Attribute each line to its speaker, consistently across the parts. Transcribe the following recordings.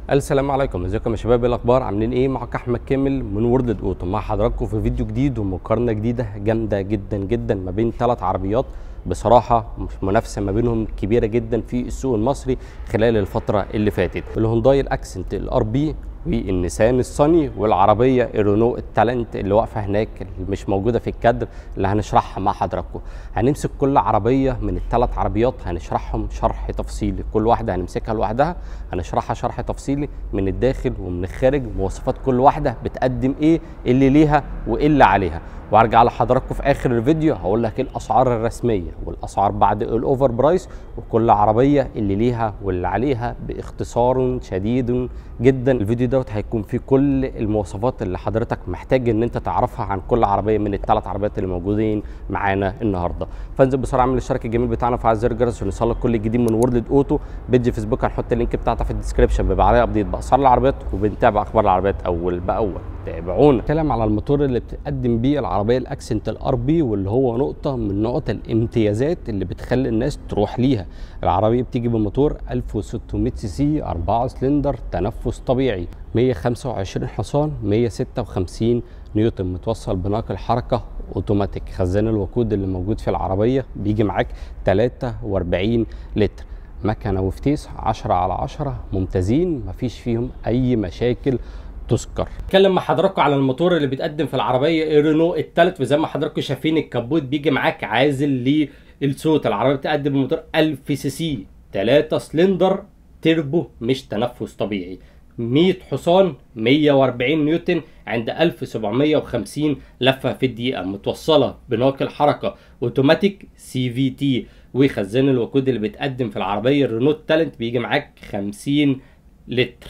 Speaker 1: السلام عليكم ازيكم يا شباب ايه الاخبار عاملين ايه معاك احمد كامل من وورلد اوتو مع حضراتكم في فيديو جديد ومقارنه جديده جامده جدا جدا ما بين ثلاث عربيات بصراحه منافسه ما بينهم كبيره جدا في السوق المصري خلال الفتره اللي فاتت الهونداي الاكسنت الار بي والنيسان الصني والعربيه الرينو التالنت اللي واقفه هناك اللي مش موجوده في الكادر اللي هنشرحها مع حضراتكم هنمسك كل عربيه من الثلاث عربيات هنشرحهم شرح تفصيلي كل واحده هنمسكها لوحدها هنشرحها شرح تفصيلي من الداخل ومن الخارج مواصفات كل واحده بتقدم ايه اللي ليها وايه اللي عليها وارجع لحضراتكم في اخر الفيديو هقول لك ايه الاسعار الرسميه والاسعار بعد الاوفر برايس وكل عربيه اللي ليها واللي عليها باختصار شديد جدا الفيديو دوت هيكون فيه كل المواصفات اللي حضرتك محتاج ان انت تعرفها عن كل عربيه من الثلاث عربيات اللي موجودين معانا النهارده فانزل بسرعه اعمل الاشتراك الجميل بتاعنا في زر الجرس عشان يوصلك كل جديد من وورلد اوتو بيج فيسبوك هنحط اللينك بتاعتها في الديسكربشن بيبقى عليها ابديت باسعار العربيات وبنتابع اخبار العربيات اول باول تابعونا نتكلم على الموتور اللي بتقدم بيه العربيه الاكسنت الار بي واللي هو نقطه من نقط الامتيازات اللي بتخلي الناس تروح ليها العربيه بتيجي بموتور 1600 سي سي 4 سلندر تنفس طبيعي 125 حصان 156 نيوتن متوصل بناقل حركه اوتوماتيك خزان الوقود اللي موجود في العربيه بيجي معاك 43 لتر مكنه وفتيس 10 على 10 ممتازين مفيش فيهم اي مشاكل تذكر اتكلم مع حضراتكم على الموتور اللي بيتقدم في العربيه الرينو الثالث وزي ما حضراتكم شايفين الكبوت بيجي معاك عازل للصوت العربيه بتقدم بموتور 1000 سي سي 3 سلندر تربو مش تنفس طبيعي 100 حصان 140 نيوتن عند 1750 لفه في الدقيقه متوصله بناقل حركه اوتوماتيك سي في تي وخزان الوقود اللي بيتقدم في العربيه الرينو تالنت بيجي معاك 50 لتر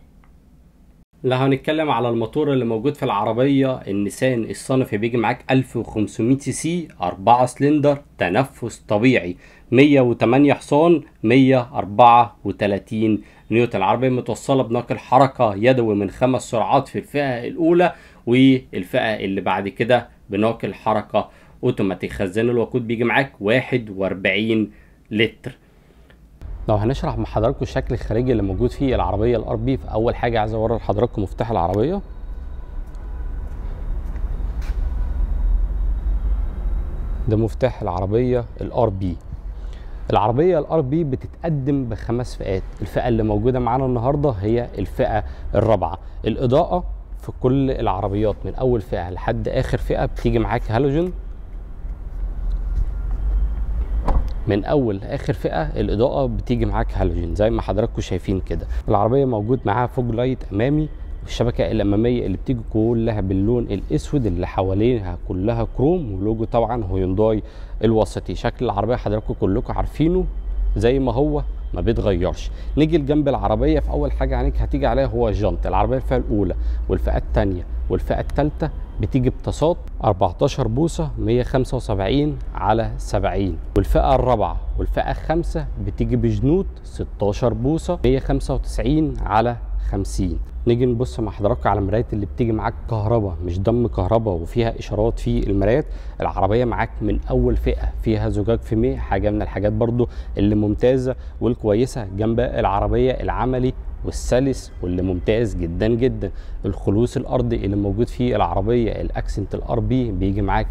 Speaker 1: لو هنتكلم على الموتور اللي موجود في العربية النيسان الصنفي بيجي معاك 1500 سي سي 4 سلندر تنفس طبيعي 108 حصان 134 نيوتن العربية متوصلة بناقل حركة يدوي من خمس سرعات في الفئة الأولى والفئة اللي بعد كده بناقل حركة اوتوماتيك خزان الوقود بيجي معاك 41 لتر لو هنشرح مع حضراتكم الشكل الخارجي اللي موجود فيه العربيه الار بي فاول حاجه عايز اوري لحضراتكم مفتاح العربيه ده مفتاح العربيه الار بي العربيه الار بي بتتقدم بخمس فئات الفئه اللي موجوده معانا النهارده هي الفئه الرابعه الاضاءه في كل العربيات من اول فئه لحد اخر فئه بتيجي معاك هالوجين من اول لاخر فئه الاضاءه بتيجي معاك هالوجين زي ما حضراتكم شايفين كده العربيه موجود معاها فوج لايت امامي والشبكه الاماميه اللي بتيجي كلها باللون الاسود اللي حواليها كلها كروم ولوجو طبعا هيونداي الوسطي شكل العربيه حضراتكم كلكم عارفينه زي ما هو ما بيتغيرش نيجي لجنب العربيه في اول حاجه عينيك هتيجي عليها هو الجنط العربيه الفئه الاولى والفئه الثانيه والفئه الثالثه بتيجي بتصات 14 بوصه 175 على 70 والفئه الرابعه والفئه الخامسه بتيجي بجنود 16 بوصه 195 على 50 نيجي نبص مع حضراتكم على المرايات اللي بتيجي معاك كهرباء مش دم كهرباء وفيها اشارات في المرايات العربيه معاك من اول فئه فيها زجاج فيميه حاجه من الحاجات برضو اللي ممتازه والكويسه جنب العربيه العملي والسلس واللي ممتاز جدا جدا الخلوص الارضي اللي موجود فيه العربيه الاكسنت الار بي بيجي معاك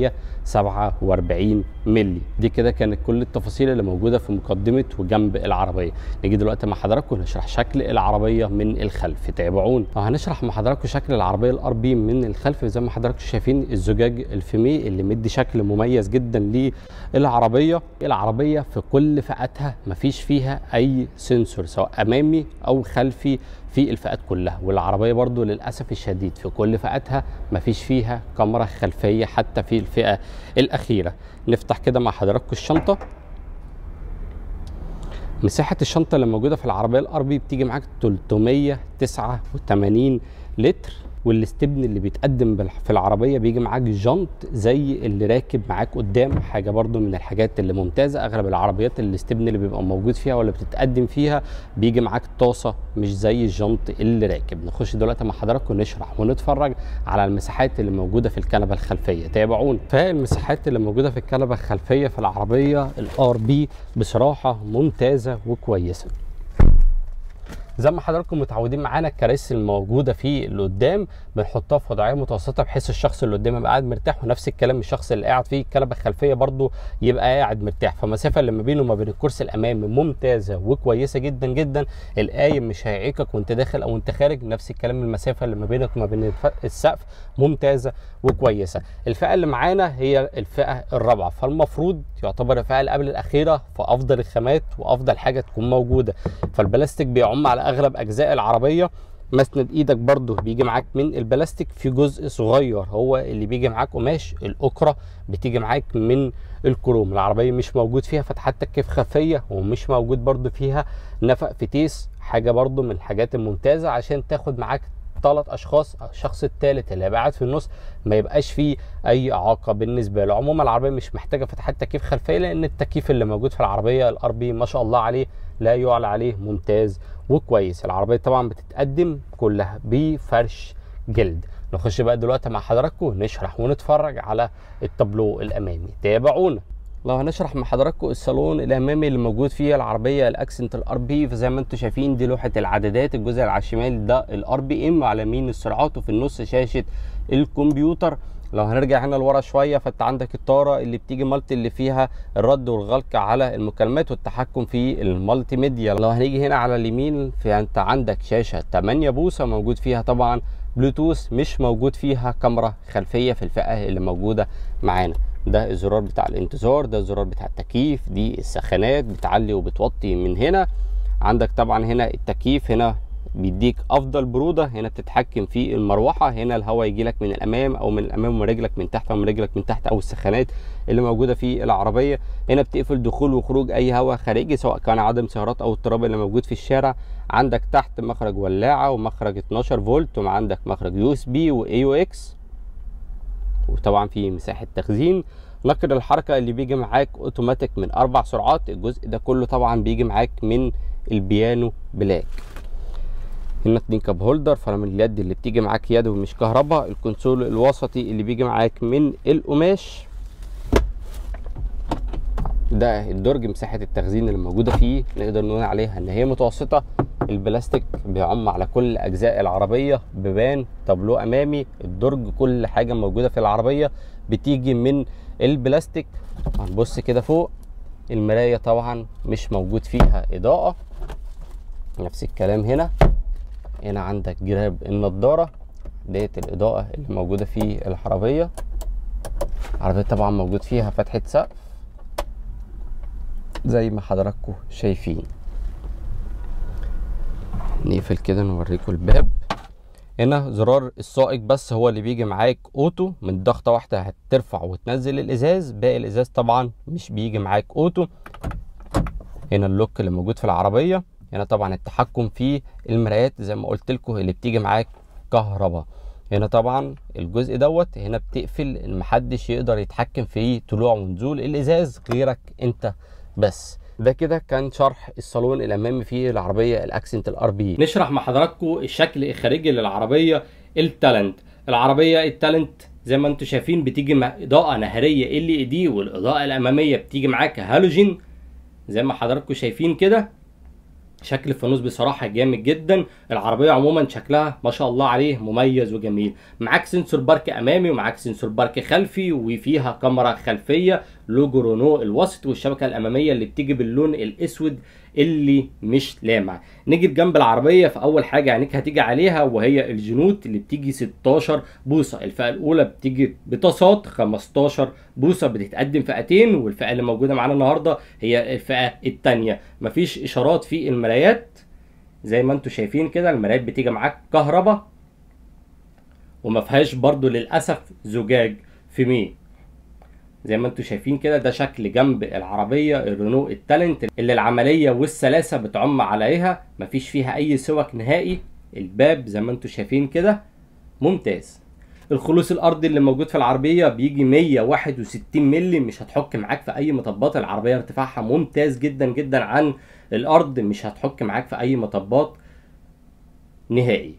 Speaker 1: 147 مللي دي كده كانت كل التفاصيل اللي موجوده في مقدمه وجنب العربيه نيجي دلوقتي مع حضراتكم نشرح شكل العربيه من الخلف تابعون هنشرح مع حضراتكم شكل العربيه الار بي من الخلف زي ما حضراتكم شايفين الزجاج الفيمي اللي مدي شكل مميز جدا للعربيه العربيه في كل فئاتها مفيش فيها اي سنسور سواء امامي او خلفي في الفئات كلها والعربيه برضو للاسف الشديد في كل فئاتها مفيش فيها كاميرا خلفيه حتى في الفئه الاخيره نفتح كده مع حضراتكم الشنطه مساحه الشنطه اللي موجوده في العربيه الار بي بتيجي معاك 389 لتر والاستبن اللي بيتقدم في العربيه بيجي معاك جنط زي اللي راكب معاك قدام حاجه برضو من الحاجات اللي ممتازه اغلب العربيات اللي الاستبن اللي بيبقى موجود فيها ولا بتتقدم فيها بيجي معاك طاسه مش زي الجنط اللي راكب نخش دلوقتي مع حضراتكم نشرح ونتفرج على المساحات اللي موجوده في الكنبه الخلفيه تابعونا فالمساحات اللي موجوده في الكنبه الخلفيه في العربيه الار بي بصراحه ممتازه وكويسه زي ما حضراتكم متعودين معانا الكراسي الموجوده في اللي قدام بنحطها في وضعيه متوسطه بحيث الشخص اللي قدام يبقى قاعد مرتاح ونفس الكلام الشخص اللي قاعد فيه الكنبه الخلفيه برده يبقى قاعد مرتاح فالمسافه اللي ما بينه وما بين الكرسي الامامي ممتازه وكويسه جدا جدا القايم مش هيعيقك وانت داخل او انت خارج نفس الكلام المسافه اللي ما بينك وما بين السقف ممتازه وكويسه الفئه اللي معانا هي الفئه الرابعه فالمفروض يعتبر الفئه اللي قبل الاخيره في افضل الخامات وافضل حاجه تكون موجوده فالبلاستيك بيعم على اغلب اجزاء العربيه مسند ايدك برضو بيجي معاك من البلاستيك في جزء صغير هو اللي بيجي معاك قماش الاكرة بتيجي معاك من الكروم العربية مش موجود فيها فتحات تكييف خفية ومش موجود برضو فيها نفق فتيس حاجة برضو من الحاجات الممتازة عشان تاخد معاك ثلاث اشخاص الشخص الثالث اللي هيبقى قاعد في النص ما يبقاش فيه اي اعاقه بالنسبه له عموما العربيه مش محتاجه فتحات تكييف خلفيه لان التكييف اللي موجود في العربيه الار بي ما شاء الله عليه لا يعلى عليه ممتاز وكويس العربيه طبعا بتتقدم كلها بفرش جلد نخش بقى دلوقتي مع حضراتكم نشرح ونتفرج على التابلو الامامي تابعونا لو هنشرح مع حضراتكم الصالون الامامي اللي موجود فيه العربيه الاكسنت الار بي فزي ما انتم شايفين دي لوحه العدادات الجزء اللي على الشمال ده الار بي ام على يمين السرعات وفي النص شاشه الكمبيوتر لو هنرجع هنا لورا شويه فانت عندك الطاره اللي بتيجي مالتي اللي فيها الرد والغلق على المكالمات والتحكم في المالتي ميديا لو هنيجي هنا على اليمين فانت عندك شاشه 8 بوصه موجود فيها طبعا بلوتوث مش موجود فيها كاميرا خلفيه في الفئه اللي موجوده معانا ده الزرار بتاع الانتظار ده الزرار بتاع التكييف دي السخانات بتعلي وبتوطي من هنا عندك طبعا هنا التكييف هنا بيديك افضل بروده هنا بتتحكم في المروحه هنا الهواء يجي لك من الامام او من الامام ورجلك من تحت او من رجلك من تحت او السخانات اللي موجوده في العربيه هنا بتقفل دخول وخروج اي هواء خارجي سواء كان عدم سيارات او التراب اللي موجود في الشارع عندك تحت مخرج ولاعه ومخرج 12 فولت وعندك مخرج يو اس بي واي يو اكس وطبعا في مساحه تخزين نقل الحركه اللي بيجي معاك اوتوماتيك من اربع سرعات الجزء ده كله طبعا بيجي معاك من البيانو بلاك هنا اتنين كاب هولدر فرامل اليد اللي بتيجي معاك يدوي مش كهرباء الكونسول الوسطي اللي بيجي معاك من القماش ده الدرج مساحة التخزين اللي موجودة فيه نقدر نقول عليها ان هي متوسطة البلاستيك بيعم على كل اجزاء العربية بيبان تابلو امامي الدرج كل حاجة موجودة في العربية بتيجي من البلاستيك هنبص كده فوق المراية طبعا مش موجود فيها اضاءة نفس الكلام هنا هنا عندك جراب النضاره ديت الاضاءه اللي موجوده في العربيه العربيه طبعا موجود فيها فتحه سقف زي ما حضراتكم شايفين نقفل كده نوريكم الباب هنا زرار السائق بس هو اللي بيجي معاك اوتو من ضغطه واحده هترفع وتنزل الازاز باقي الازاز طبعا مش بيجي معاك اوتو هنا اللوك اللي موجود في العربيه هنا طبعا التحكم في المرايات زي ما قلت لكم اللي بتيجي معاك كهرباء هنا طبعا الجزء دوت هنا بتقفل محدش يقدر يتحكم في طلوع ونزول الازاز غيرك انت بس ده كده كان شرح الصالون الامامي في العربيه الاكسنت الار بي
Speaker 2: نشرح مع حضراتكم الشكل الخارجي للعربيه التالنت العربيه التالنت زي ما انتم شايفين بتيجي مع اضاءه نهاريه ال اي دي والاضاءه الاماميه بتيجي معاك هالوجين زي ما حضراتكم شايفين كده شكل الفانوس بصراحه جامد جدا العربيه عموما شكلها ما شاء الله عليه مميز وجميل معاك سنسور بارك امامي ومعاك سنسور بارك خلفي وفيها كاميرا خلفيه لوجو رونو الوسط والشبكه الاماميه اللي بتيجي باللون الاسود اللي مش لامع نيجي جنب العربيه فاول حاجه عينيك هتيجي عليها وهي الجنوط اللي بتيجي 16 بوصه الفئه الاولى بتيجي بطاسات 15 بوصه بتتقدم فئتين والفئه اللي موجوده معانا النهارده هي الفئه الثانيه مفيش اشارات في المرايات زي ما انتم شايفين كده المرايات بتيجي معاك كهرباء وما فيهاش برضو للاسف زجاج في مين زي ما انتم شايفين كده ده شكل جنب العربيه الرينو التالنت اللي العمليه والسلاسه بتعم عليها مفيش فيها اي سوك نهائي الباب زي ما انتم شايفين كده ممتاز الخلوص الارضي اللي موجود في العربيه بيجي 161 مللي مش هتحك معاك في اي مطبات العربيه ارتفاعها ممتاز جدا جدا عن الارض مش هتحك معاك في اي مطبات نهائي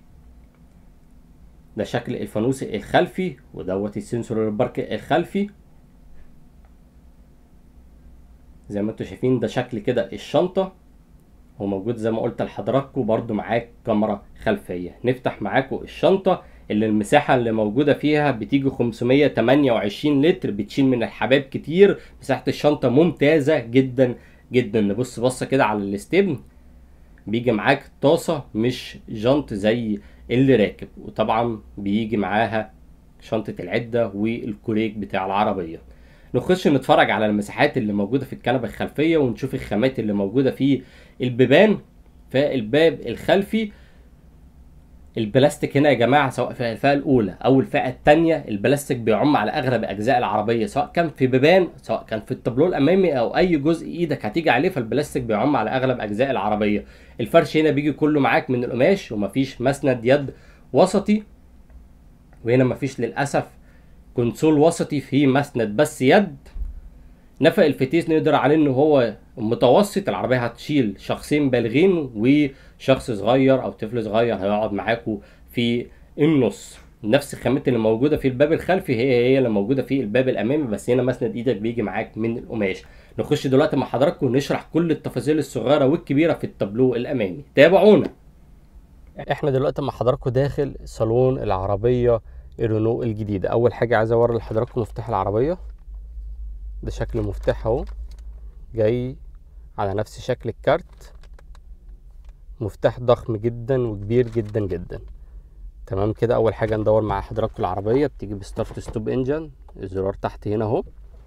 Speaker 2: ده شكل الفانوس الخلفي ودوت السنسور البرك الخلفي زي ما انتم شايفين ده شكل كده الشنطة هو موجود زي ما قلت لحضراتكم برضو معاك كاميرا خلفيه نفتح معاكم الشنطه اللي المساحة اللي موجودة فيها بتيجي 528 لتر بتشيل من الحباب كتير مساحة الشنطة ممتازة جدا جدا نبص بصة كده على الاستبن بيجي معاك طاسة مش جنط زي اللي راكب وطبعا بيجي معاها شنطة العدة والكوريك بتاع العربية نخش نتفرج على المساحات اللي موجودة في الكنبة الخلفية ونشوف الخامات اللي موجودة في البيبان فالباب الخلفي البلاستيك هنا يا جماعه سواء في الفئه الاولى او الفئه الثانيه البلاستيك بيعم على اغلب اجزاء العربيه سواء كان في بيبان سواء كان في التابلو الامامي او اي جزء ايدك هتيجي عليه فالبلاستيك بيعم على اغلب اجزاء العربيه الفرش هنا بيجي كله معاك من القماش ومفيش مسند يد وسطي وهنا مفيش للاسف كونسول وسطي فيه مسند بس يد نفق الفتيس نقدر عليه ان هو متوسط العربيه هتشيل شخصين بالغين وشخص صغير او طفل صغير هيقعد معاكم في النص نفس الخامات اللي موجوده في الباب الخلفي هي هي اللي موجوده في الباب الامامي بس هنا مسند ايدك بيجي معاك من القماش نخش دلوقتي مع حضراتكم ونشرح كل التفاصيل الصغيره والكبيره في التابلو الامامي تابعونا
Speaker 1: احنا دلوقتي مع حضراتكم داخل صالون العربيه الرينو الجديده اول حاجه عايز اوري لحضراتكم مفتاح العربيه ده شكل المفتاح اهو جاي على نفس شكل الكارت مفتاح ضخم جدا وكبير جدا جدا تمام كده اول حاجه ندور مع حضراتكم العربيه بتيجي بستارت ستوب انجن الزرار تحت هنا اهو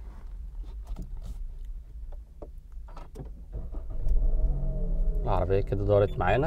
Speaker 1: العربيه كده دارت معانا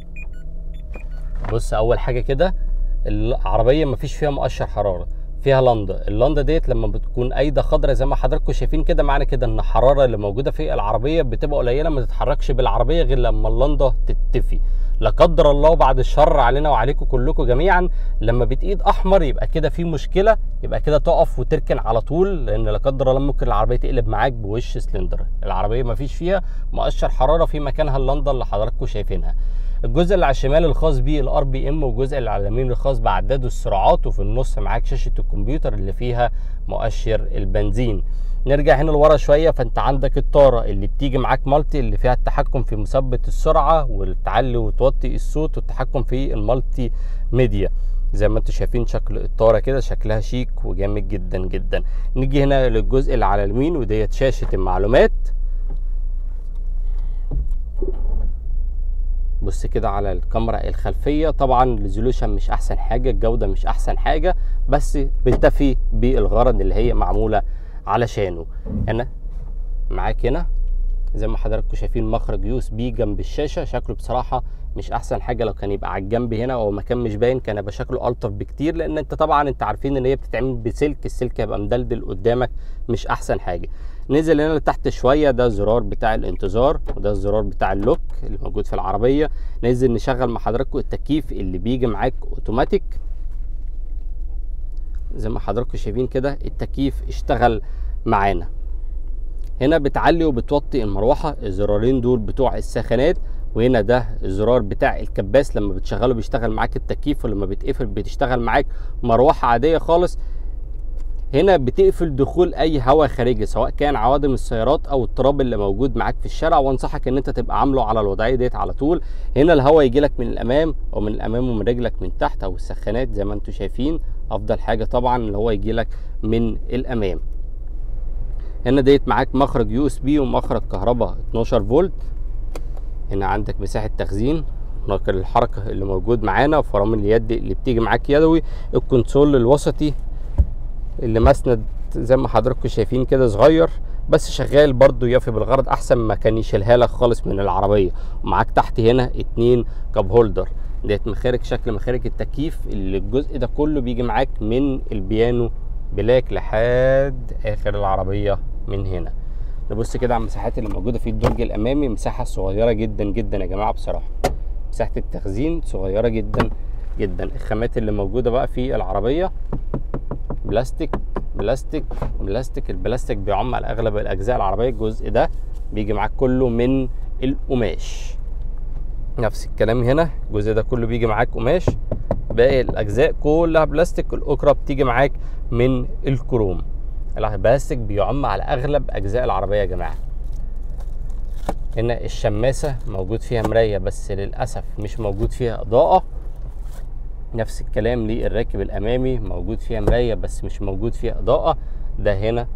Speaker 1: بص اول حاجه كده العربيه مفيش فيها مؤشر حراره فيها لندا اللندا ديت لما بتكون ايده خضراء زي ما حضراتكم شايفين كده معنى كده ان الحراره اللي موجوده في العربيه بتبقى قليله ما تتحركش بالعربيه غير لما اللندا تتفي لا قدر الله بعد الشر علينا وعليكم كلكم جميعا لما بتقيد احمر يبقى كده في مشكله يبقى كده تقف وتركن على طول لان لا قدر الله ممكن العربيه تقلب معاك بوش سلندر العربيه ما فيش فيها مؤشر حراره في مكانها اللندا اللي حضراتكم شايفينها الجزء اللي على الشمال الخاص بيه الار بي ام والجزء اللي على اليمين الخاص بعداد السرعات وفي النص معاك شاشه الكمبيوتر اللي فيها مؤشر البنزين نرجع هنا لورا شويه فانت عندك الطاره اللي بتيجي معاك مالتي اللي فيها التحكم في مثبت السرعه والتعلي وتوطي الصوت والتحكم في المالتي ميديا زي ما انتم شايفين شكل الطاره كده شكلها شيك وجامد جدا جدا نيجي هنا للجزء اللي على اليمين وديت شاشه المعلومات بص كده على الكاميرا الخلفيه طبعا الريزولوشن مش احسن حاجه الجوده مش احسن حاجه بس بتفي بالغرض اللي هي معموله علشانه هنا معاك هنا زي ما حضراتكم شايفين مخرج يو اس بي جنب الشاشه شكله بصراحه مش احسن حاجه لو كان يبقى على الجنب هنا او مكان مش باين كان يبقى شكله الطف بكتير لان انت طبعا انت عارفين ان هي بتتعمل بسلك السلك هيبقى مدلدل قدامك مش احسن حاجه نزل هنا لتحت شويه ده الزرار بتاع الانتظار وده الزرار بتاع اللوك اللي موجود في العربيه ننزل نشغل مع حضراتكم التكييف اللي بيجي معاك اوتوماتيك زي ما حضراتكم شايفين كده التكييف اشتغل معانا هنا بتعلي وبتوطي المروحه الزرارين دول بتوع السخانات وهنا ده الزرار بتاع الكباس لما بتشغله بيشتغل معاك التكييف ولما بتقفل بتشتغل معاك مروحه عاديه خالص هنا بتقفل دخول اي هواء خارجي سواء كان عوادم السيارات او التراب اللي موجود معاك في الشارع وانصحك ان انت تبقى عامله على الوضعيه ديت على طول هنا الهواء يجي لك من الامام او من الامام ومن رجلك من تحت او السخانات زي ما انتم شايفين افضل حاجه طبعا اللي هو يجي لك من الامام هنا ديت معاك مخرج يو اس بي ومخرج كهرباء 12 فولت هنا عندك مساحه تخزين ناقل الحركه اللي موجود معانا وفرامل اليد اللي بتيجي معاك يدوي الكونسول الوسطي اللي مسند زي ما حضراتكم شايفين كده صغير بس شغال برضو يفي بالغرض احسن ما كان يشيلها لك خالص من العربيه ومعاك تحت هنا اتنين كاب هولدر ديت مخارج شكل مخارج التكييف اللي الجزء ده كله بيجي معاك من البيانو بلاك لحد اخر العربيه من هنا نبص كده على المساحات اللي موجوده في الدرج الامامي مساحه صغيره جدا جدا يا جماعه بصراحه مساحه التخزين صغيره جدا جدا الخامات اللي موجوده بقى في العربيه بلاستيك بلاستيك بلاستيك البلاستيك بيعم على اغلب الاجزاء العربيه الجزء ده بيجي معاك كله من القماش نفس الكلام هنا الجزء ده كله بيجي معاك قماش باقي الاجزاء كلها بلاستيك الاكرة بتيجي معاك من الكروم البلاستيك بيعم على اغلب اجزاء العربيه يا جماعه هنا الشماسة موجود فيها مراية بس للأسف مش موجود فيها إضاءة نفس الكلام للراكب الأمامي موجود فيها مراية بس مش موجود فيها إضاءة ده هنا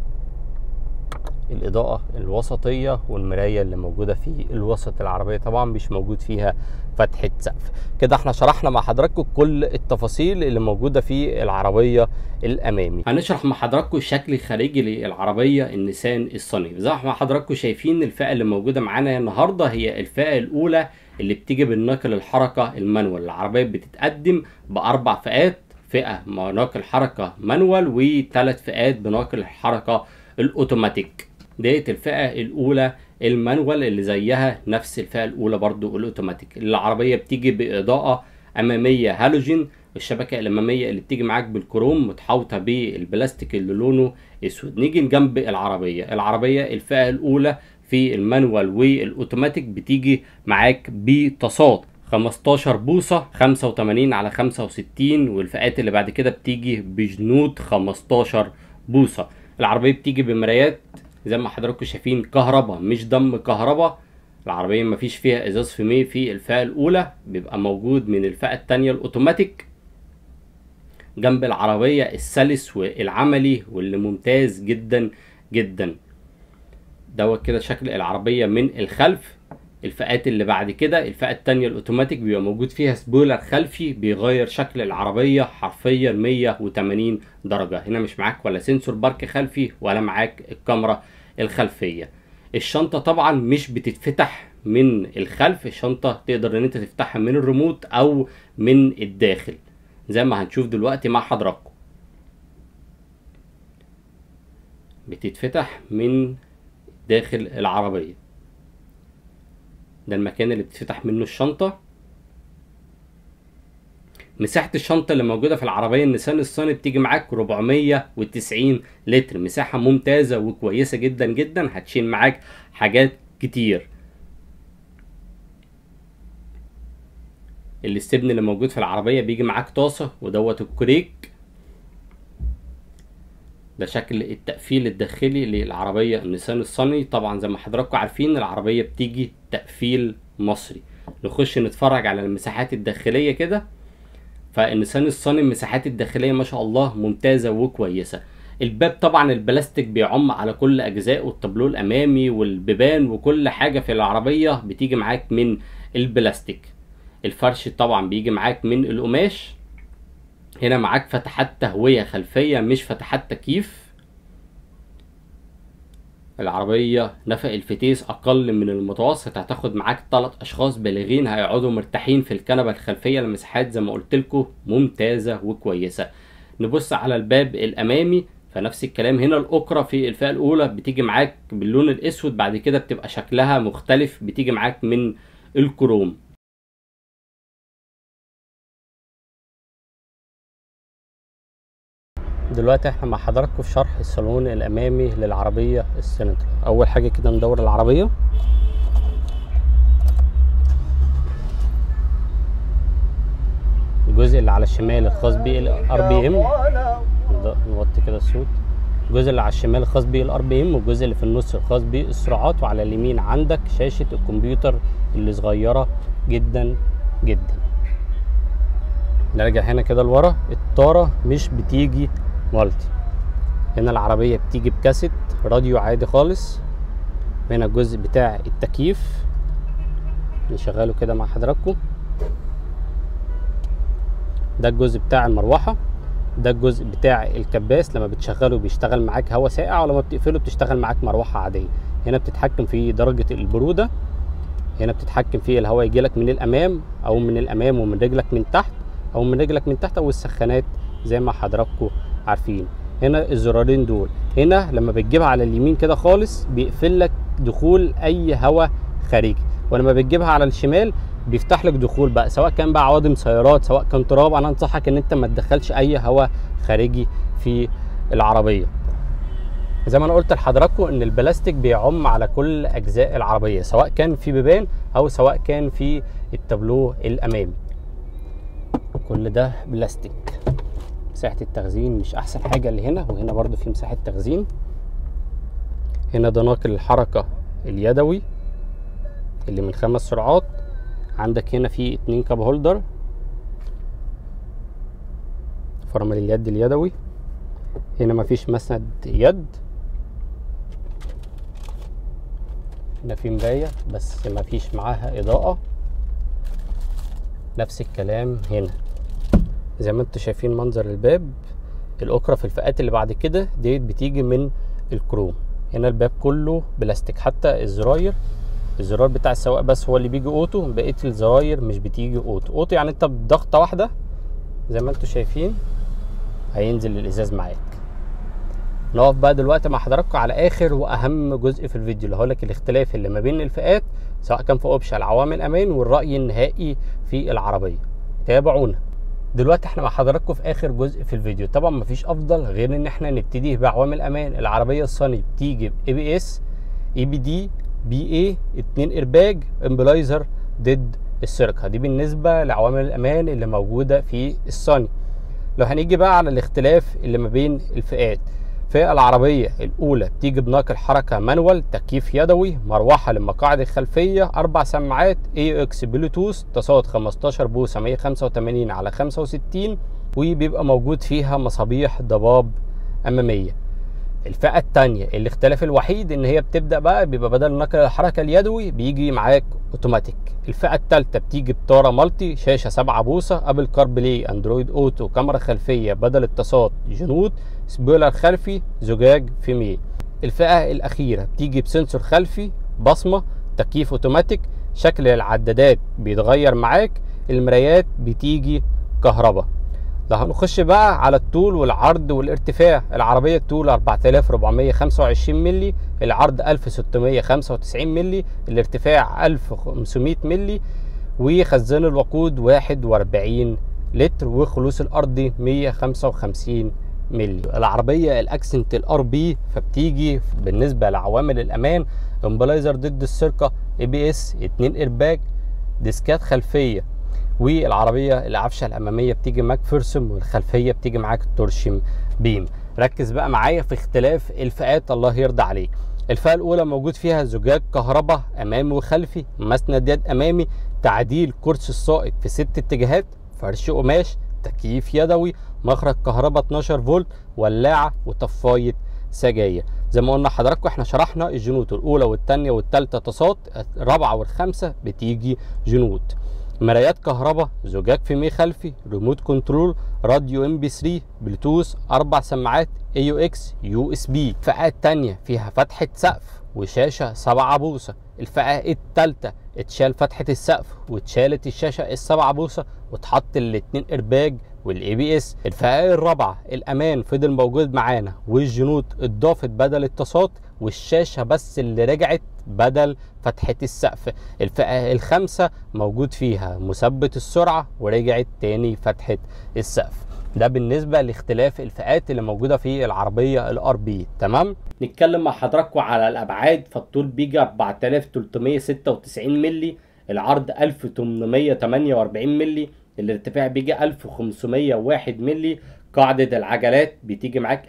Speaker 1: الإضاءة الوسطية والمراية اللي موجودة في الوسط العربية طبعا مش موجود فيها فتحة سقف كده احنا شرحنا مع حضراتكم كل التفاصيل اللي موجودة في العربية الأمامي
Speaker 2: هنشرح مع حضراتكم الشكل الخارجي للعربية النيسان الصني زي ما حضراتكم شايفين الفئة اللي موجودة معانا النهاردة هي الفئة الأولى اللي بتيجي بالناقل الحركة المانوال العربية بتتقدم بأربع فئات فئة ناقل حركة مانوال وثلاث فئات بناقل الحركة الأوتوماتيك ديت الفئة الأولى المانوال اللي زيها نفس الفئة الأولى برضو الأوتوماتيك العربية بتيجي بإضاءة أمامية هالوجين الشبكة الأمامية اللي بتيجي معاك بالكروم متحوطة بالبلاستيك اللي لونه أسود نيجي جنب العربية العربية الفئة الأولى في المانوال والأوتوماتيك بتيجي معاك بتصاد 15 بوصة 85 على 65 والفئات اللي بعد كده بتيجي بجنود 15 بوصة العربية بتيجي بمرايات زي ما حضراتكم شايفين كهرباء مش دم كهرباء العربية مفيش فيها ازاز فيميه في الفئة الاولى بيبقى موجود من الفئة التانية الاوتوماتيك جنب العربية السلس والعملي واللي ممتاز جدا جدا دوت كده شكل العربية من الخلف الفئات اللي بعد كده الفئة التانية الاوتوماتيك بيبقى موجود فيها سبويلر خلفي بيغير شكل العربية حرفيا 180 درجة هنا مش معاك ولا سنسور بارك خلفي ولا معاك الكاميرا الخلفية الشنطة طبعا مش بتتفتح من الخلف الشنطة تقدر ان انت تفتحها من الريموت او من الداخل زي ما هنشوف دلوقتي مع حضراتكم بتتفتح من داخل العربية ده المكان اللي بتفتح منه الشنطة مساحة الشنطة اللي موجودة في العربية النيسان الصيني بتيجي معاك 490 لتر مساحة ممتازة وكويسة جدا جدا هتشيل معاك حاجات كتير الاستبن اللي موجود في العربية بيجي معاك طاسة ودوت الكريك ده شكل التقفيل الداخلي للعربية النيسان الصني طبعا زي ما حضراتكم عارفين العربية بتيجي تقفيل مصري نخش نتفرج على المساحات الداخلية كده فالنيسان الصني المساحات الداخلية ما شاء الله ممتازة وكويسة الباب طبعا البلاستيك بيعم على كل اجزائه التابلو الامامي والبيبان وكل حاجة في العربية بتيجي معاك من البلاستيك الفرش طبعا بيجي معاك من القماش هنا معاك فتحات تهوية خلفية مش فتحات تكييف العربية نفق الفتيس أقل من المتوسط هتاخد معاك تلات أشخاص بالغين هيقعدوا مرتاحين في الكنبة الخلفية المساحات زي ما قلتلكوا ممتازة وكويسة نبص على الباب الأمامي فنفس الكلام هنا الأكرة في الفئة الأولى بتيجي معاك باللون الأسود بعد كده بتبقى شكلها مختلف بتيجي معاك من الكروم
Speaker 1: دلوقتي احنا مع حضراتكم في شرح الصالون الامامي للعربيه السنتر اول حاجه كده ندور العربيه الجزء اللي على الشمال الخاص بالار بي ام نوطي كده الصوت الجزء اللي على الشمال الخاص بالار بي ام والجزء اللي في النص الخاص بالسرعات وعلى اليمين عندك شاشه الكمبيوتر اللي صغيره جدا جدا نرجع هنا كده لورا الطاره مش بتيجي مالتي هنا العربية بتيجي بكاسيت راديو عادي خالص هنا الجزء بتاع التكييف نشغله كده مع حضراتكم ده الجزء بتاع المروحة ده الجزء بتاع الكباس لما بتشغله بيشتغل معاك هواء ساقع ولما بتقفله بتشتغل معاك مروحة عادية هنا بتتحكم في درجة البرودة هنا بتتحكم في الهواء يجيلك من الامام او من الامام ومن رجلك من تحت او من رجلك من تحت او السخانات زي ما حضراتكم عارفين هنا الزرارين دول هنا لما بتجيبها على اليمين كده خالص بيقفل لك دخول اي هواء خارجي ولما بتجيبها على الشمال بيفتح لك دخول بقى سواء كان بقى عوادم سيارات سواء كان تراب انا انصحك ان انت ما تدخلش اي هواء خارجي في العربيه زي ما انا قلت لحضراتكم ان البلاستيك بيعم على كل اجزاء العربيه سواء كان في بيبان او سواء كان في التابلو الامامي كل ده بلاستيك مساحه التخزين مش احسن حاجه اللي هنا وهنا برضو في مساحه تخزين هنا ده ناقل الحركه اليدوي اللي من خمس سرعات عندك هنا في اتنين كاب هولدر فرامل اليد اليدوي هنا مفيش مسند يد هنا في مراية بس مفيش معاها إضاءة نفس الكلام هنا زي ما انتوا شايفين منظر الباب الأكرة في الفئات اللي بعد كده ديت بتيجي من الكروم هنا الباب كله بلاستيك حتى الزراير الزرار بتاع السواق بس هو اللي بيجي اوتو بقيه الزراير مش بتيجي اوتو اوتو يعني انت بضغطه واحده زي ما انتوا شايفين هينزل الازاز معاك نقف بقى دلوقتي مع حضراتكم على اخر واهم جزء في الفيديو اللي هقول لك الاختلاف اللي ما بين الفئات سواء كان في اوبشن عوامل امان والراي النهائي في العربيه تابعونا دلوقتي احنا مع حضراتكم في اخر جزء في الفيديو طبعا مفيش افضل غير ان احنا نبتدي بعوامل امان العربيه الصني بتيجي باي بي اس اي بي دي بي اي اتنين ايرباج امبلايزر ضد السرقه دي بالنسبه لعوامل الامان اللي موجوده في الصني لو هنيجي بقى على الاختلاف اللي ما بين الفئات الفئه العربيه الاولى بتيجي بناقل حركه مانوال تكييف يدوي مروحه للمقاعد الخلفيه اربع سماعات اي اكس بلوتوث تصاعد 15 بوصه 185 على 65 وبيبقى موجود فيها مصابيح ضباب اماميه الفئة التانية الاختلاف الوحيد ان هي بتبدأ بقى بيبقى بدل نقل الحركة اليدوي بيجي معاك اوتوماتيك الفئة التالتة بتيجي بطارة مالتي شاشة 7 بوصة ابل كار بلاي اندرويد اوتو كاميرا خلفية بدل اتصال جنود سبويلر خلفي زجاج فيميه الفئة الأخيرة بتيجي بسنسور خلفي بصمة تكييف اوتوماتيك شكل العدادات بيتغير معاك المرايات بتيجي كهرباء لو هنخش بقى على الطول والعرض والارتفاع العربية الطول 4425 ملي العرض 1695 ملي الارتفاع 1500 ملي وخزان الوقود 41 لتر وخلوص الأرضي 155 ملي العربية الأكسنت الار بي فبتيجي بالنسبة لعوامل الأمان امبلايزر ضد السرقة اي بي اس 2 ايرباك ديسكات خلفية والعربيه العفشه الاماميه بتيجي معاك فرسم والخلفيه بتيجي معاك تورشم بيم ركز بقى معايا في اختلاف الفئات الله يرضى عليك الفئه الاولى موجود فيها زجاج كهرباء امامي وخلفي مسند يد امامي تعديل كرسي السائق في ست اتجاهات فرش قماش تكييف يدوي مخرج كهرباء 12 فولت ولاعه وطفايه سجاير زي ما قلنا حضراتكم احنا شرحنا الجنود الاولى والثانيه والثالثه تصات الرابعه والخامسه بتيجي جنود مرايات كهرباء زجاج فيميه خلفي ريموت كنترول راديو ام بي 3 بلوتوث اربع سماعات اي يو اكس يو اس بي الفئه الثانيه فيها فتحه سقف وشاشه 7 بوصه الفئه الثالثه اتشال فتحه السقف واتشالت الشاشه السبعة بوصه واتحط الاثنين ايرباج والاي بي اس الفئه الرابعه الامان فضل موجود معانا والجنود اتضافت بدل التصات والشاشه بس اللي رجعت بدل فتحة السقف الفئة الخامسة موجود فيها مثبت السرعة ورجعت تاني فتحة السقف ده بالنسبة لاختلاف الفئات اللي موجودة في العربية الار بي تمام
Speaker 2: نتكلم مع حضراتكم على الابعاد فالطول بيجي 4396 ملي العرض 1848 ملي الارتفاع بيجي 1501 ملي قاعدة العجلات بتيجي معاك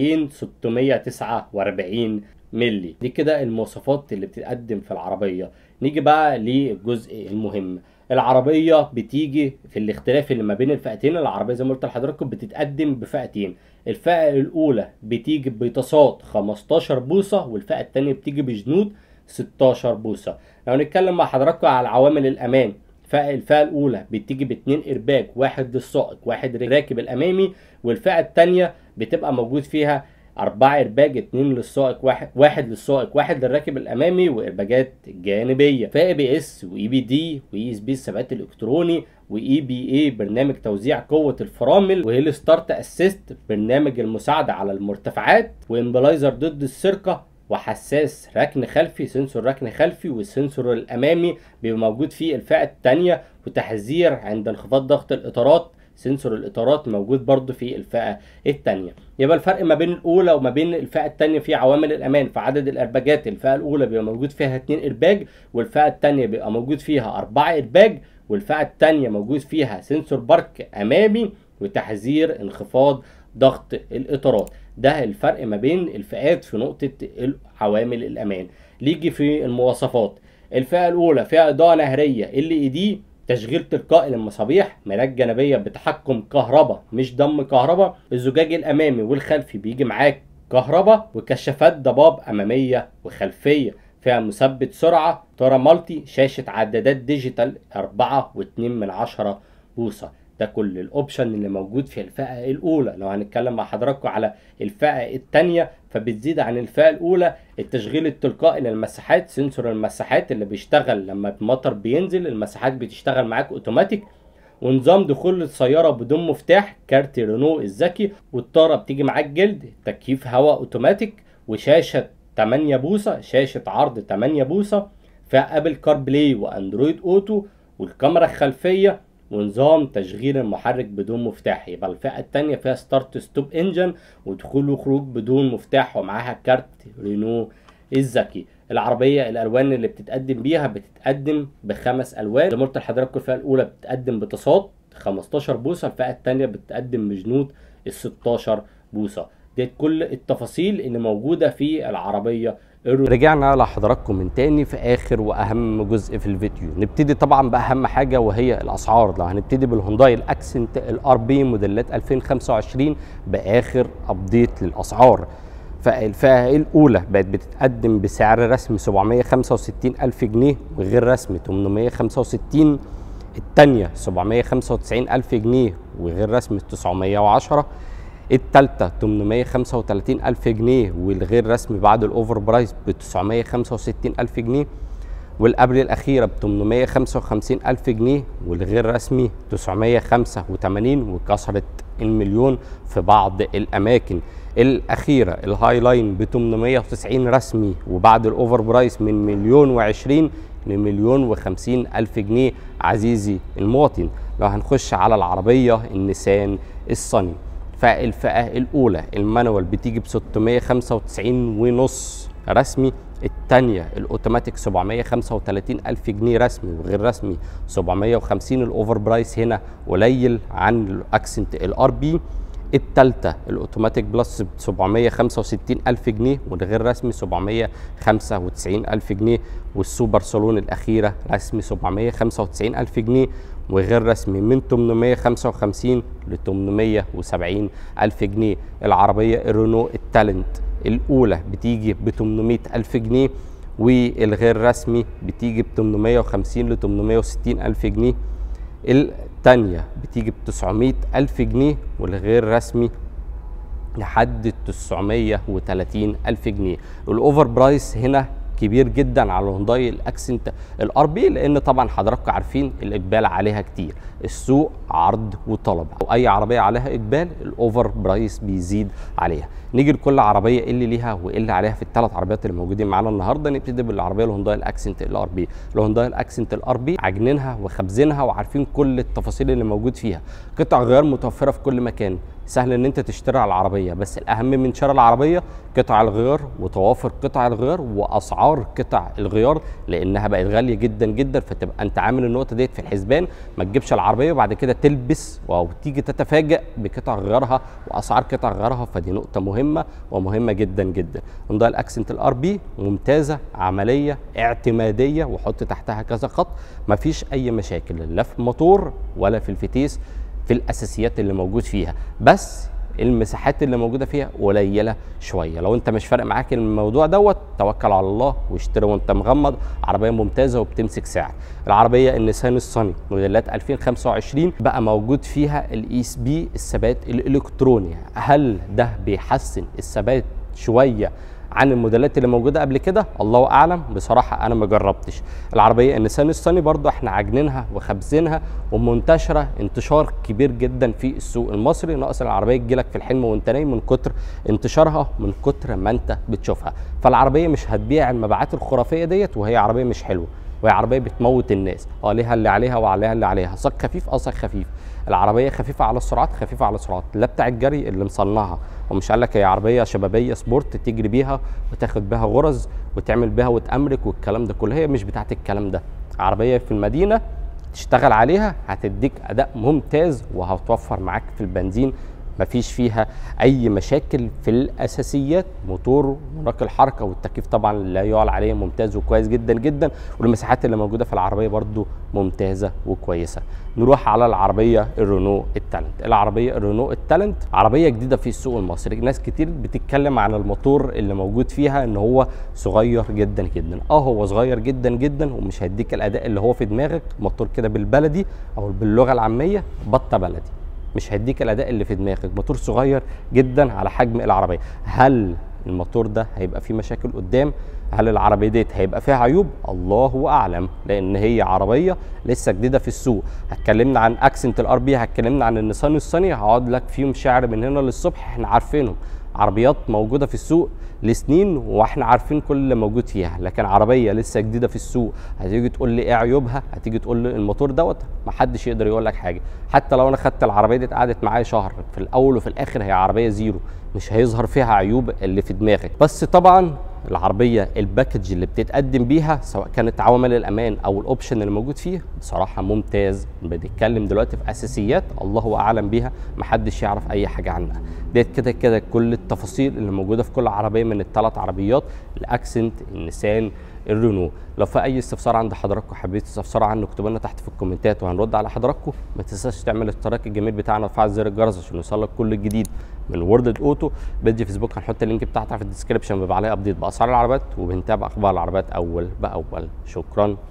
Speaker 2: 2649 ملي دي كده المواصفات اللي بتتقدم في العربية نيجي بقى للجزء المهم العربية بتيجي في الاختلاف اللي ما بين الفئتين العربية زي ما قلت لحضراتكم بتتقدم بفئتين الفئة الأولى بتيجي بيتصات 15 بوصة والفئة التانية بتيجي بجنود 16 بوصة لو نتكلم مع حضراتكم على عوامل الأمان الفئة الأولى بتيجي باتنين إرباك واحد للسائق واحد راكب الأمامي والفئة التانية بتبقى موجود فيها أربعة إرباج اتنين للسائق واحد واحد للسائق واحد للراكب الأمامي وإرباجات جانبية فإي بي إس وإي بي دي وإي إس بي الثبات الإلكتروني وإي بي إي برنامج توزيع قوة الفرامل وهيل ستارت أسيست برنامج المساعدة على المرتفعات وإمبلايزر ضد السرقة وحساس ركن خلفي سنسور ركن خلفي والسنسور الامامي بيبقى موجود في الفئه الثانيه وتحذير عند انخفاض ضغط الاطارات سنسور الاطارات موجود برضو في الفئه الثانيه يبقى الفرق ما بين الاولى وما بين الفئه الثانيه في عوامل الامان في عدد الارباجات الفئه الاولى بيبقى موجود فيها 2 ارباج والفئه الثانيه بيبقى موجود فيها 4 ارباج والفئه الثانيه موجود فيها سنسور بارك امامي وتحذير انخفاض ضغط الاطارات ده الفرق ما بين الفئات في نقطة عوامل الأمان نيجي في المواصفات الفئه الاولى فيها اضاءه نهريه ال اي دي تشغيل تلقائي للمصابيح مرايات جانبيه بتحكم كهرباء مش دم كهرباء الزجاج الامامي والخلفي بيجي معاك كهرباء وكشافات ضباب اماميه وخلفيه فيها مثبت سرعه طاره مالتي شاشه عدادات ديجيتال 4 و2 من 10 بوصه ده كل الاوبشن اللي موجود في الفئه الاولى لو هنتكلم مع حضراتكم على الفئه الثانيه فبتزيد عن الفئه الاولى التشغيل التلقائي للمساحات سنسور المساحات اللي بيشتغل لما المطر بينزل المساحات بتشتغل معاك اوتوماتيك ونظام دخول السياره بدون مفتاح كارت رينو الذكي والطاره بتيجي معاك جلد تكييف هواء اوتوماتيك وشاشه 8 بوصه شاشه عرض 8 بوصه فيها ابل كار بلاي واندرويد اوتو والكاميرا الخلفيه ونظام تشغيل المحرك بدون مفتاح يبقى الفئه الثانيه فيها ستارت ستوب انجن ودخول وخروج بدون مفتاح ومعاها كارت رينو الذكي العربيه الالوان اللي بتتقدم بيها بتتقدم بخمس الوان زي ما قلت لحضراتكم الفئه الاولى بتتقدم بتصاد 15 بوصه الفئه الثانيه بتتقدم بجنود ال 16 بوصه دي كل التفاصيل اللي موجوده في العربيه
Speaker 1: رجعنا لحضراتكم من تاني في اخر واهم جزء في الفيديو نبتدي طبعا باهم حاجه وهي الاسعار لو هنبتدي بالهونداي الاكسنت الار بي موديلات 2025 باخر ابديت للاسعار فالفئه الاولى بقت بتتقدم بسعر رسمي 765 الف جنيه وغير رسمي 865 الثانيه 795 الف جنيه وغير رسمي 910 التالتة 835 ألف جنيه والغير رسمي بعد الأوفر برايس ب 965 ألف جنيه والقبل الأخيرة ب 855 ألف جنيه والغير رسمي 985 وكسرت المليون في بعض الأماكن الأخيرة الهاي لاين ب 890 رسمي وبعد الأوفر برايس من مليون وعشرين لمليون وخمسين ألف جنيه عزيزي المواطن لو هنخش على العربية النيسان الصني فالفئة الأولى المانوال بتيجي ب 695 ونص رسمي الثانية الأوتوماتيك 735 ألف جنيه رسمي وغير رسمي 750 الأوفر برايس هنا قليل عن الأكسنت الار بي التالتة الأوتوماتيك بلس ب 765 ألف جنيه والغير رسمي 795 ألف جنيه والسوبر صالون الأخيرة رسمي 795 ألف جنيه وغير رسمي من 855 ل 870 ألف جنيه العربية الرينو التالنت الأولى بتيجي ب 800 ألف جنيه والغير رسمي بتيجي ب 850 ل 860 ألف جنيه التانية بتيجي ب 900 ألف جنيه والغير رسمي لحد 930 ألف جنيه الأوفر برايس هنا كبير جدا على الهونداي الاكسنت الار بي لان طبعا حضراتكم عارفين الاقبال عليها كتير السوق عرض وطلب واي عربيه عليها اقبال الاوفر برايس بيزيد عليها نيجي لكل عربيه ايه اللي ليها وايه اللي عليها في الثلاث عربيات اللي موجودين معانا النهارده نبتدي بالعربيه الهونداي الاكسنت الار بي الهونداي الاكسنت الار بي عاجنينها وخابزينها وعارفين كل التفاصيل اللي موجود فيها قطع غيار متوفره في كل مكان سهل ان انت تشتري على العربيه بس الاهم من شراء العربيه قطع الغيار وتوافر قطع الغيار واسعار قطع الغيار لانها بقت غاليه جدا جدا فتبقى انت عامل النقطه ديت في الحسبان ما تجيبش العربيه وبعد كده تلبس او تيجي تتفاجئ بقطع غيارها واسعار قطع غيارها فدي نقطه مهمه ومهمه جدا جدا هونداي الاكسنت الار بي ممتازه عمليه اعتماديه وحط تحتها كذا خط مفيش اي مشاكل لا في موتور ولا في الفتيس في الاساسيات اللي موجود فيها بس المساحات اللي موجوده فيها قليله شويه لو انت مش فارق معاك الموضوع دوت توكل على الله واشتري وانت مغمض عربيه ممتازه وبتمسك سعر العربيه النيسان الصني موديلات 2025 بقى موجود فيها الاي اس بي الثبات الالكتروني هل ده بيحسن الثبات شويه عن الموديلات اللي موجوده قبل كده الله اعلم بصراحه انا ما جربتش العربيه النيسان الصني برضو احنا عاجنينها وخابزينها ومنتشره انتشار كبير جدا في السوق المصري ناقص العربيه تجيلك في الحلم وانت نايم من كتر انتشارها من كتر ما انت بتشوفها فالعربيه مش هتبيع المبيعات الخرافيه ديت وهي عربيه مش حلوه وهي عربيه بتموت الناس اه ليها اللي عليها وعليها اللي عليها صاج خفيف اه صاج خفيف العربيه خفيفه على السرعات خفيفه على السرعات لا بتاع الجري اللي مصنعها ومش قال لك هي عربيه شبابيه سبورت تجري بيها وتاخد بيها غرز وتعمل بيها وتامرك والكلام ده كله هي مش بتاعت الكلام ده عربيه في المدينه تشتغل عليها هتديك اداء ممتاز وهتوفر معاك في البنزين مفيش فيها اي مشاكل في الاساسيات موتور مناقل الحركه والتكييف طبعا لا يعلى عليه ممتاز وكويس جدا جدا والمساحات اللي موجوده في العربيه برضو ممتازه وكويسه نروح على العربيه الرينو التالنت العربيه الرينو التالنت عربيه جديده في السوق المصري ناس كتير بتتكلم عن الموتور اللي موجود فيها ان هو صغير جدا جدا اه هو صغير جدا جدا ومش هيديك الاداء اللي هو في دماغك موتور كده بالبلدي او باللغه العاميه بطه بلدي مش هيديك الاداء اللي في دماغك موتور صغير جدا على حجم العربيه هل الموتور ده هيبقى فيه مشاكل قدام هل العربيه ديت هيبقى فيها عيوب الله اعلم لان هي عربيه لسه جديده في السوق هتكلمنا عن اكسنت الار بي هتكلمنا عن النيسان الصيني هقعد لك فيهم شعر من هنا للصبح احنا عارفينهم عربيات موجوده في السوق لسنين واحنا عارفين كل اللي موجود فيها لكن عربيه لسه جديده في السوق هتيجي تقول لي ايه عيوبها هتيجي تقول لي الموتور دوت ما حدش يقدر يقول لك حاجه حتى لو انا خدت العربيه دي قعدت معايا شهر في الاول وفي الاخر هي عربيه زيرو مش هيظهر فيها عيوب اللي في دماغك بس طبعا العربيه الباكج اللي بتتقدم بيها سواء كانت عوامل الامان او الاوبشن اللي موجود فيه بصراحه ممتاز بنتكلم دلوقتي في اساسيات الله اعلم بيها محدش يعرف اي حاجه عنها ديت كده كده كل التفاصيل اللي موجوده في كل عربيه من الثلاث عربيات الاكسنت النيسان الرينو لو في اي استفسار عند حضراتكم حبيت تستفسروا عنه اكتبوا لنا تحت في الكومنتات وهنرد على حضراتكم ما تنساش تعمل الاشتراك الجميل بتاعنا وتفعل زر الجرس عشان يوصلك كل الجديد من وورد اوتو بيدج فيسبوك هنحط اللينك بتاعتها في الديسكربشن بيبقى عليه ابديت باسعار العربيات وبنتابع اخبار العربيات اول باول شكرا